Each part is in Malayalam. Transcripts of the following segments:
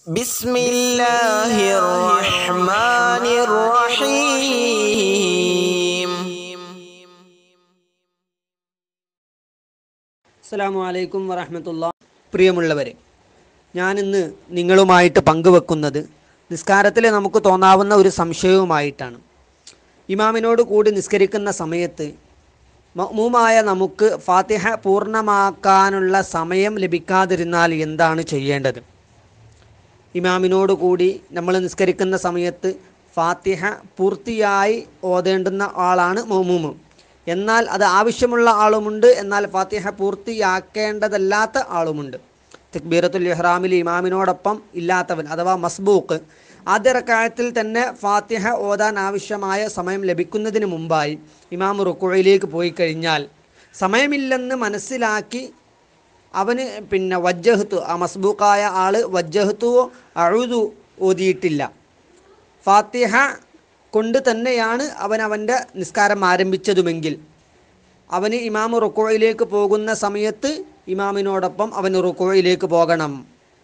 بسم الله الرحمن الرحيم അസ്സാം വലൈക്കും വറഹമത്തുള്ള പ്രിയമുള്ളവരെ ഞാനിന്ന് നിങ്ങളുമായിട്ട് പങ്കുവെക്കുന്നത് നിസ്കാരത്തിൽ നമുക്ക് തോന്നാവുന്ന ഒരു സംശയവുമായിട്ടാണ് ഇമാമിനോട് കൂടി നിസ്കരിക്കുന്ന സമയത്ത് മഅ്മൂമായ നമുക്ക് ഫാത്തിഹ പൂർണ്ണമാക്കാനുള്ള സമയം ലഭിക്കാതിരുന്നാൽ എന്താണ് ചെയ്യേണ്ടത് ഇമാമിനോട് കൂടി നമ്മൾ നിസ്കരിക്കുന്ന സമയത്ത് ഫാത്തിഹ പൂർത്തിയായി ഓതേണ്ടുന്ന ആളാണ് മൗമൂമ് എന്നാൽ അത് ആവശ്യമുള്ള ആളുമുണ്ട് എന്നാൽ ഫാത്തിഹ പൂർത്തിയാക്കേണ്ടതല്ലാത്ത ആളുമുണ്ട് തക്ബീറത്തുൽ ഇഹ്റാമിൽ ഇമാമിനോടൊപ്പം ഇല്ലാത്തവൻ അഥവാ മസ്ബൂക്ക് ആദ്യ റക്കായത്തിൽ തന്നെ ഫാത്തിഹ ഓതാൻ ആവശ്യമായ സമയം ലഭിക്കുന്നതിന് മുമ്പായി ഇമാം റുക്കുഴയിലേക്ക് പോയി കഴിഞ്ഞാൽ സമയമില്ലെന്ന് മനസ്സിലാക്കി അവന് പിന്നെ വജ്ജഹത്തു ആ മസ്ബൂക്കായ ആള് വജ്ജഹത്തുവോ അഴുതു ഓതിയിട്ടില്ല ഫാത്തിഹ കൊണ്ട് തന്നെയാണ് അവൻ അവൻ്റെ നിസ്കാരം ആരംഭിച്ചതുമെങ്കിൽ അവന് ഇമാം റുക്കോയിലേക്ക് പോകുന്ന സമയത്ത് ഇമാമിനോടൊപ്പം അവൻ റുക്കോയിലേക്ക് പോകണം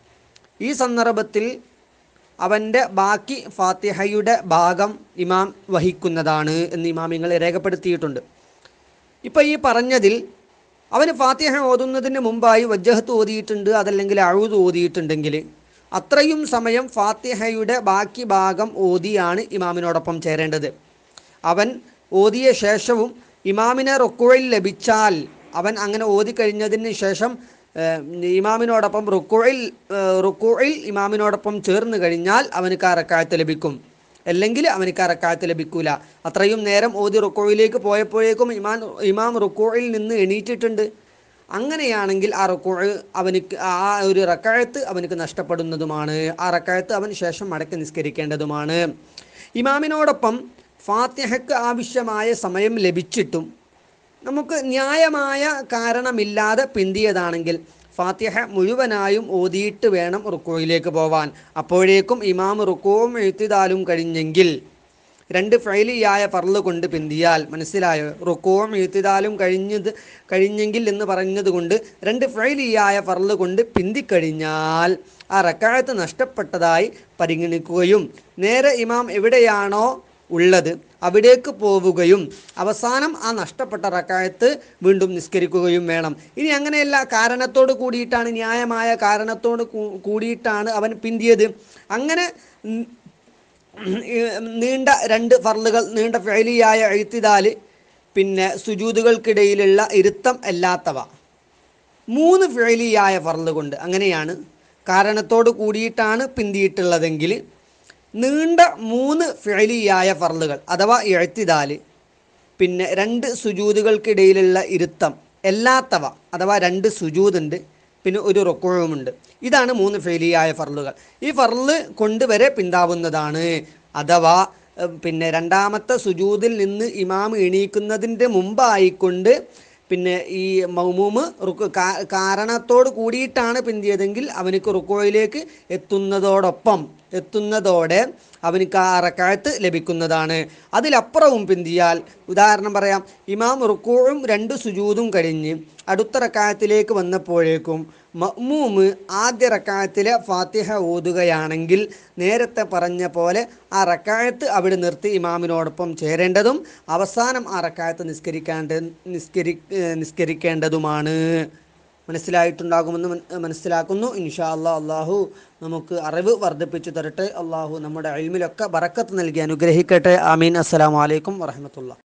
ഈ സന്ദർഭത്തിൽ അവൻ്റെ ബാക്കി ഫാത്തിഹയുടെ ഭാഗം ഇമാം വഹിക്കുന്നതാണ് എന്ന് ഇമാമിങ്ങൾ രേഖപ്പെടുത്തിയിട്ടുണ്ട് ഇപ്പം ഈ പറഞ്ഞതിൽ അവന് ഫാത്തിഹ ഓതുന്നതിന് മുമ്പായി വജ്ജഹത്ത് ഓതിയിട്ടുണ്ട് അതല്ലെങ്കിൽ അഴുത് ഓതിയിട്ടുണ്ടെങ്കിൽ അത്രയും സമയം ഫാത്തിഹയുടെ ബാക്കി ഭാഗം ഓതിയാണ് ഇമാമിനോടൊപ്പം ചേരേണ്ടത് അവൻ ഓതിയ ശേഷവും ഇമാമിനെ റുക്കുഴയിൽ ലഭിച്ചാൽ അവൻ അങ്ങനെ ഓതി കഴിഞ്ഞതിന് ശേഷം ഏഹ്, ഇമാമിനോടൊപ്പം റുക്കുഴയിൽ റുക്കുഴയിൽ ഇമാമിനോടൊപ്പം ചേർന്ന് കഴിഞ്ഞാൽ അവനക്ക് ആ റക്കായത്ത് ലഭിക്കും അല്ലെങ്കിൽ അവനക്ക് ആ റക്കായത്ത് ലഭിക്കൂല അത്രയും നേരം ഓതി റുക്കോയിലേക്ക് പോയപ്പോഴേക്കും ഇമാൻ ഇമാം റുക്കോയിൽ നിന്ന് എണീറ്റിട്ടുണ്ട് അങ്ങനെയാണെങ്കിൽ ആ റുക്കോ അവനക്ക് ആ ഒരു റക്കായത്ത് അവനക്ക് നഷ്ടപ്പെടുന്നതുമാണ് ആ റക്കായത്ത് അവന് ശേഷം മടക്കി നിസ്കരിക്കേണ്ടതുമാണ് ഇമാമിനോടൊപ്പം ഫാത്തിഹയ്ക്ക് ആവശ്യമായ സമയം ലഭിച്ചിട്ടും നമുക്ക് ന്യായമായ കാരണമില്ലാതെ പിന്തിയതാണെങ്കിൽ ഫാത്തിഹ മുഴുവനായും ഓതിയിട്ട് വേണം റുക്കോയിലേക്ക് പോവാൻ അപ്പോഴേക്കും ഇമാം റുക്കോവും എഴുത്തിതാലും കഴിഞ്ഞെങ്കിൽ രണ്ട് ഫൈലിയായ ഫർള് കൊണ്ട് പിന്തിയാൽ മനസ്സിലായോ റുക്കോവും എഴുത്തിതാലും കഴിഞ്ഞത് കഴിഞ്ഞെങ്കിൽ എന്ന് പറഞ്ഞത് കൊണ്ട് രണ്ട് ഫൈലിയായ ഫർള് കൊണ്ട് പിന്തിക്കഴിഞ്ഞാൽ ആ റക്കായത്ത് നഷ്ടപ്പെട്ടതായി പരിഗണിക്കുകയും നേരെ ഇമാം എവിടെയാണോ ഉള്ളത് അവിടേക്ക് പോവുകയും അവസാനം ആ നഷ്ടപ്പെട്ട റക്കായത്ത് വീണ്ടും നിസ്കരിക്കുകയും വേണം ഇനി അങ്ങനെയല്ല കാരണത്തോട് കൂടിയിട്ടാണ് ന്യായമായ കാരണത്തോട് കൂ- കൂടിയിട്ടാണ് അവൻ പിന്തിയത് അങ്ങനെ ഉം, നീണ്ട രണ്ട് ഫർളുകൾ നീണ്ട ഫെയിലിയായ എഴുത്തിതാല് പിന്നെ സുജൂതുകൾക്കിടയിലുള്ള ഇരുത്തം അല്ലാത്തവ മൂന്ന് ഫെയിലിയായ ഫർള് കൊണ്ട് അങ്ങനെയാണ് കാരണത്തോട് കൂടിയിട്ടാണ് പിന്തിയിട്ടുള്ളതെങ്കിൽ നീണ്ട മൂന്ന് ഫെയിലിയായ ഫർളുകൾ അഥവാ എഴുത്തിതാല് പിന്നെ രണ്ട് സുജൂതുകൾക്കിടയിലുള്ള ഇരുത്തം എല്ലാത്തവ അഥവാ രണ്ട് സുജൂതുണ്ട് പിന്നെ ഒരു റൊക്കോഴുമുണ്ട് ഇതാണ് മൂന്ന് ഫെയിലിയായ ഫർളുകൾ ഈ ഫർള് കൊണ്ടുവരെ പിന്താവുന്നതാണ് അഥവാ ഏഹ്, പിന്നെ രണ്ടാമത്തെ സുജൂതിൽ നിന്ന് ഇമാം എണീക്കുന്നതിൻ്റെ മുമ്പായിക്കൊണ്ട് പിന്നെ ഈ മൗമൂമ് റുക്കു കാ- കാരണത്തോട് കൂടിയിട്ടാണ് പിന്തിയതെങ്കിൽ അവനക്ക് റുക്കോയിലേക്ക് എത്തുന്നതോടൊപ്പം എത്തുന്നതോടെ അവനക്ക് ആ റക്കായത്ത് ലഭിക്കുന്നതാണ് അതിലപ്പുറവും പിന്തിയാൽ ഉദാഹരണം പറയാം ഇമാം റുക്കോഴും രണ്ട് സുജൂതും കഴിഞ്ഞ് അടുത്ത റക്കായത്തിലേക്ക് വന്നപ്പോഴേക്കും മഅ്മൂമ് ആദ്യ റക്കായത്തിലെ ഫാത്തിഹ ഓതുകയാണെങ്കിൽ നേരത്തെ പറഞ്ഞ പോലെ ആ റക്കായത്ത് അവിടെ നിർത്തി ഇമാമിനോടൊപ്പം ചേരേണ്ടതും അവസാനം ആ റക്കായത്ത് നിസ്കരിക്കേണ്ട നിസ്കരി ഏഹ് നിസ്കരിക്കേണ്ടതുമാണ് മനസ്സിലായിട്ടുണ്ടാകുമെന്ന് മൻ- മനസ്സിലാക്കുന്നു ഇൻഷാ അല്ലാ അള്ളാഹു നമുക്ക് അറിവ് വർദ്ധിപ്പിച്ചു തരട്ടെ അള്ളാഹു നമ്മുടെ അൽമിലൊക്കെ ബറക്കത്ത് നൽകി അനുഗ്രഹിക്കട്ടെ ആമീൻ അസ്സലാമു അലൈക്കും വറഹമത്തുള്ള